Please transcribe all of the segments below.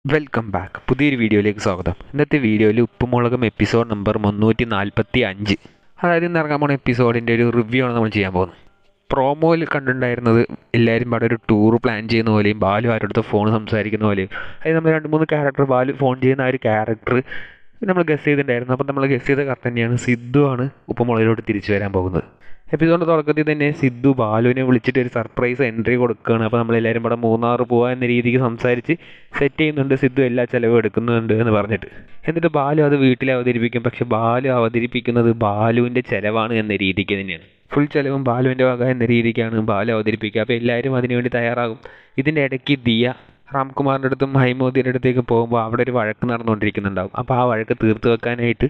welcome back പുതിയൊരു വീഡിയോയിലേക്ക് സ്വാഗതം ഇന്നത്തെ വീഡിയോയിൽ ഉപ്പുമുളകും എപ്പിസോഡ് നമ്പർ മുന്നൂറ്റി നാൽപ്പത്തി അഞ്ച് അതായത് ഇന്ന് ഇറങ്ങാൻ പോകുന്ന എപ്പിസോഡിൻ്റെ ഒരു റിവ്യൂ ആണ് നമ്മൾ ചെയ്യാൻ പോകുന്നത് പ്രോമോയിൽ കണ്ടിട്ടുണ്ടായിരുന്നത് എല്ലാവരും പാടെ ഒരു ടൂർ പ്ലാൻ ചെയ്യുന്ന പോലെയും ബാലു ആരുടെ അടുത്ത് ഫോൺ സംസാരിക്കുന്ന പോലെയും അതായത് നമ്മൾ രണ്ട് മൂന്ന് ക്യാരക്ടർ ബാലു ഫോൺ ചെയ്യുന്ന ആ ഒരു ക്യാരക്ടർ നമ്മൾ ഗസ് ചെയ്തിട്ടുണ്ടായിരുന്നു അപ്പം നമ്മൾ ഗസ് ചെയ്ത കറക്റ്റ് തന്നെയാണ് സിദ്ധു ആണ് ഉപ്പുമുളകിലോട്ട് തിരിച്ചു വരാൻ പോകുന്നത് എപ്പിസോഡിൻ്റെ തുടക്കത്തിൽ തന്നെ സിദ്ധു ബാലുവിനെ വിളിച്ചിട്ട് ഒരു സർപ്രൈസ് എൻട്രി കൊടുക്കുകയാണ് അപ്പോൾ നമ്മളെല്ലാവരും ഇവിടെ മൂന്നാർ പോകാൻ എന്ന രീതിക്ക് സംസാരിച്ച് സെറ്റ് ചെയ്യുന്നുണ്ട് സിദ്ധു എല്ലാ ചിലവും എടുക്കുന്നുണ്ട് എന്ന് പറഞ്ഞിട്ട് എന്നിട്ട് ബാലു അത് വീട്ടിൽ അവതരിപ്പിക്കും പക്ഷെ ബാലു അവതരിപ്പിക്കുന്നത് ബാലുവിൻ്റെ ചിലവാണ് എന്ന രീതിക്ക് തന്നെയാണ് ഫുൾ ചിലവും ബാലുവിൻ്റെ വക എന്ന രീതിക്കാണ് ബാലു അവതരിപ്പിക്കുക അപ്പോൾ എല്ലാവരും അതിനുവേണ്ടി തയ്യാറാകും ഇതിൻ്റെ ഇടയ്ക്ക് ദിയ റാംകുമാറിൻ്റെ അടുത്തും ഹൈമോദിയുടെ അടുത്തേക്ക് പോകുമ്പോൾ അവിടെ ഒരു വഴക്ക് നടന്നുകൊണ്ടിരിക്കുന്നുണ്ടാവും അപ്പോൾ ആ വഴക്ക് തീർത്ത് വെക്കാനായിട്ട്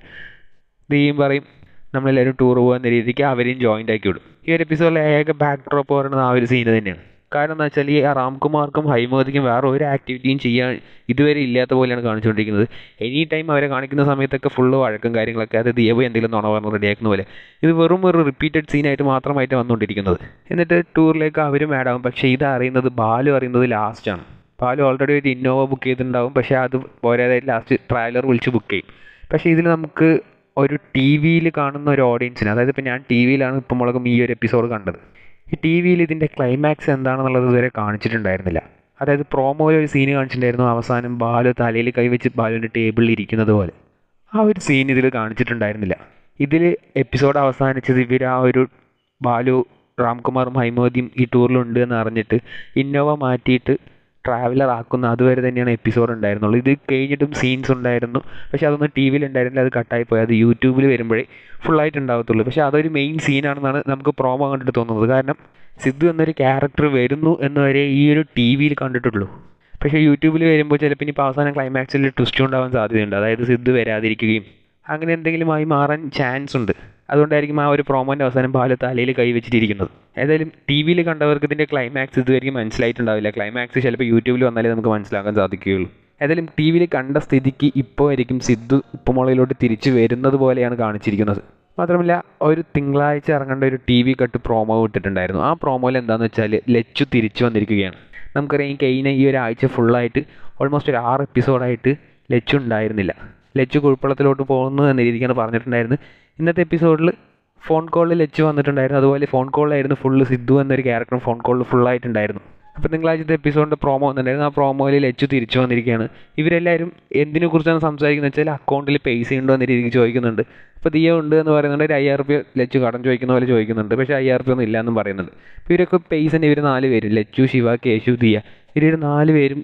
ദിയും പറയും നമ്മളെല്ലാവരും ടൂർ പോകുന്ന രീതിക്ക് അവരെയും ജോയിൻ്റ് ആക്കി വിടും ഈ ഒരു എപ്പിസോഡിലെ ഏക ബാക്ക് ഡ്രോപ്പ് പറയുന്നത് ആ ഒരു സീന് തന്നെയാണ് കാരണം എന്താ വെച്ചാൽ ഈ റാംകുമാർക്കും ഹൈമോദിക്കും വേറെ ഒരു ആക്ടിവിറ്റിയും ചെയ്യാൻ ഇതുവരെ ഇല്ലാത്ത പോലെയാണ് കാണിച്ചുകൊണ്ടിരിക്കുന്നത് എനി ടൈം അവരെ കാണിക്കുന്ന സമയത്തൊക്കെ ഫുള്ള് വഴക്കും കാര്യങ്ങളൊക്കെ അത് ദിയവ് എന്തെങ്കിലും നുണ പറഞ്ഞ് റെഡിയാക്കുന്ന പോലെ ഇത് വെറും ഒരു റിപ്പീറ്റഡ് സീനായിട്ട് മാത്രമായിട്ട് വന്നുകൊണ്ടിരിക്കുന്നത് എന്നിട്ട് ടൂറിലേക്ക് അവരും ആഡ് ആവും പക്ഷേ ഇത് അറിയുന്നത് ബാലു അറിയുന്നത് ലാസ്റ്റാണ് ബാലു ഓൾറെഡി ഒരു ഇന്നോവ ബുക്ക് ചെയ്തിട്ടുണ്ടാവും പക്ഷേ അത് പോരാതായിട്ട് ലാസ്റ്റ് ട്രാവലർ വിളിച്ച് ബുക്ക് ചെയ്യും പക്ഷേ ഇതിൽ നമുക്ക് ഒരു ടി വിയിൽ കാണുന്ന ഒരു ഓഡിയൻസിന് അതായത് ഇപ്പോൾ ഞാൻ ടി വിയിലാണ് ഇപ്പം മുളകും ഈ ഒരു എപ്പിസോഡ് കണ്ടത് ഈ ടി വിയിൽ ഇതിൻ്റെ ക്ലൈമാക്സ് എന്താണെന്നുള്ളത് ഇതുവരെ കാണിച്ചിട്ടുണ്ടായിരുന്നില്ല അതായത് പ്രോമോയിൽ ഒരു സീന് കാണിച്ചിട്ടുണ്ടായിരുന്നു അവസാനം ബാലു തലയിൽ കൈവച്ച് ബാലുവിൻ്റെ ടേബിളിൽ ഇരിക്കുന്നത് പോലെ ആ ഒരു സീൻ ഇതിൽ കാണിച്ചിട്ടുണ്ടായിരുന്നില്ല ഇതിൽ എപ്പിസോഡ് അവസാനിച്ചത് ഇവർ ആ ഒരു ബാലു റാംകുമാറും ഹൈമോദിയും ഈ ടൂറിലുണ്ട് എന്ന് അറിഞ്ഞിട്ട് ഇന്നോവ മാറ്റിയിട്ട് ട്രാവലർ ആക്കുന്ന അതുവരെ തന്നെയാണ് എപ്പിസോഡ് ഉണ്ടായിരുന്നുള്ളൂ ഇത് കഴിഞ്ഞിട്ടും സീൻസ് ഉണ്ടായിരുന്നു പക്ഷേ അതൊന്നും ടി വിയിൽ ഉണ്ടായിരുന്നില്ല അത് കട്ടായി പോയി അത് യൂട്യൂബിൽ വരുമ്പോഴേ ഫുള്ളായിട്ട് ഉണ്ടാവത്തുള്ളൂ പക്ഷേ അതൊരു മെയിൻ സീനാണെന്നാണ് നമുക്ക് പ്രോമോ കണ്ടിട്ട് തോന്നുന്നത് കാരണം സിദ്ധു എന്നൊരു ക്യാരക്ടർ വരുന്നു എന്നവരെ ഈ ഒരു ടി വിയിൽ കണ്ടിട്ടുള്ളൂ പക്ഷേ യൂട്യൂബിൽ വരുമ്പോൾ ചിലപ്പോൾ ഇനിയിപ്പോൾ അവസാനം ക്ലൈമാക്സിൽ ട്വിസ്റ്റ് ഉണ്ടാവാൻ സാധ്യതയുണ്ട് അതായത് സിദ്ധു വരാതിരിക്കുകയും അങ്ങനെ എന്തെങ്കിലും ആയി മാറാൻ ചാൻസ് ഉണ്ട് അതുകൊണ്ടായിരിക്കും ആ ഒരു പ്രോമോൻ്റെ അവസാനം ബാലു തലയിൽ കൈവച്ചിട്ടിരിക്കുന്നത് ഏതായാലും ടി വിയിൽ കണ്ടവർക്ക് ഇതിൻ്റെ ക്ലൈമാക്സ് ഇതുവരെയും മനസ്സിലായിട്ടുണ്ടാവില്ല ക്ലൈമാക്സ് ചിലപ്പോൾ യൂട്യൂബിൽ വന്നാലേ നമുക്ക് മനസ്സിലാക്കാൻ സാധിക്കുകയുള്ളൂ ഏതായാലും ടി വിയിൽ കണ്ട സ്ഥിതിക്ക് ഇപ്പോൾ ആയിരിക്കും സിദ്ധു ഉപ്പുമുളയിലോട്ട് തിരിച്ചു വരുന്നത് പോലെയാണ് കാണിച്ചിരിക്കുന്നത് മാത്രമല്ല ഒരു തിങ്കളാഴ്ച ഇറങ്ങേണ്ട ഒരു ടി വി കട്ട് പ്രോമോ ഇട്ടിട്ടുണ്ടായിരുന്നു ആ പ്രോമോയിൽ എന്താണെന്ന് വെച്ചാൽ ലച്ചു തിരിച്ചു വന്നിരിക്കുകയാണ് നമുക്കറിയാം ഈ കഴിഞ്ഞ ഈ ഒരാഴ്ച ഫുള്ളായിട്ട് ഓൾമോസ്റ്റ് ഒരു ആറ് എപ്പിസോഡായിട്ട് ലച്ചു ഉണ്ടായിരുന്നില്ല ലച്ചു കുഴപ്പളത്തിലോട്ട് പോകുന്നു എന്ന രീതിക്കാണ് പറഞ്ഞിട്ടുണ്ടായിരുന്നത് ഇന്നത്തെ എപ്പിസോഡിൽ ഫോൺ കോളിൽ ലച്ചു വന്നിട്ടുണ്ടായിരുന്നു അതുപോലെ ഫോൺ കോളിലായിരുന്നു ഫുള്ള് സിദ്ധു എന്നൊരു ക്യാരക്ടറും ഫോൺ കോളിൽ ഫുള്ളായിട്ടുണ്ടായിരുന്നു അപ്പോൾ തിങ്കളാഴ്ചത്തെ എപ്പിസോഡിൻ്റെ പ്രോമോ വന്നിട്ടുണ്ടായിരുന്നു ആ പ്രോമോയിൽ ലച്ചു തിരിച്ചു വന്നിരിക്കുകയാണ് ഇവരെല്ലാവരും എന്തിനെ കുറിച്ചാണ് സംസാരിക്കുന്നത് വെച്ചാൽ അക്കൗണ്ടിൽ പൈസ ഉണ്ടോ എന്ന രീതിക്ക് ചോദിക്കുന്നുണ്ട് അപ്പോൾ ദിയ ഉണ്ട് എന്ന് പറയുന്നുണ്ട് ഒരു അയ്യായിരം റുപ്യ ലച്ചു കടം ചോദിക്കുന്ന പോലെ ചോദിക്കുന്നുണ്ട് പക്ഷേ അയ്യായിരം റുപ്യ ഒന്നും ഇല്ല എന്നും പറയുന്നുണ്ട് അപ്പോൾ ഇവരൊക്കെ പൈസൻ്റെ ഇവർ നാല് പേരും ലച്ചു ശിവ കേശു ദിയ ഇവർ നാല് പേരും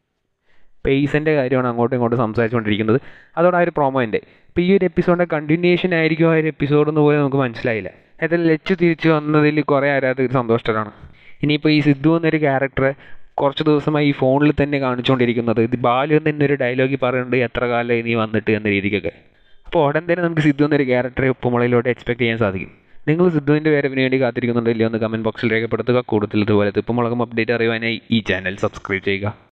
പേയ്സിൻ്റെ കാര്യമാണ് അങ്ങോട്ടും ഇങ്ങോട്ടും സംസാരിച്ചുകൊണ്ടിരിക്കുന്നത് അതോടെ ആ ഒരു പ്രോമോ ഉണ്ട് ഇപ്പോൾ ഈ ഒരു എപ്പിസോഡിൻ്റെ കണ്ടിന്യൂഷൻ ആയിരിക്കും ആ ഒരു എപ്പിസോഡ് എന്ന് പോലും നമുക്ക് മനസ്സിലായില്ല ഏതായാലും ലച്ചു തിരിച്ചു വന്നതിൽ കുറേ ആരാധകർ സന്തോഷത്തിലാണ് ഇനിയിപ്പോൾ ഈ സിദ്ധു എന്നൊരു ക്യാരക്ടറെ കുറച്ച് ദിവസമായി ഈ ഫോണിൽ തന്നെ കാണിച്ചുകൊണ്ടിരിക്കുന്നത് ഇത് ബാലു എന്ന് തന്നെ ഒരു ഡയലോഗിൽ പറയുന്നുണ്ട് എത്ര കാലമായി നീ വന്നിട്ട് എന്ന രീതിക്കൊക്കെ അപ്പോൾ ഉടൻ തന്നെ നമുക്ക് സിദ്ധു എന്നൊരു ക്യാരക്ടറെ ഉപ്പുമുളയിലോട്ട് എക്സ്പെക്ട് ചെയ്യാൻ സാധിക്കും നിങ്ങൾ സിദ്ധുവിൻ്റെ വരവിന് വേണ്ടി കാത്തിരിക്കുന്നുണ്ടോ ഇല്ലയോ എന്ന് കമൻറ്റ് ബോക്സിൽ രേഖപ്പെടുത്തുക കൂടുതൽ ഇതുപോലത്തെ ഉപ്പുമുളകും അപ്ഡേറ്റ് അറിയുവാനായി ഈ ചാനൽ സബ്സ്ക്രൈബ് ചെയ്യുക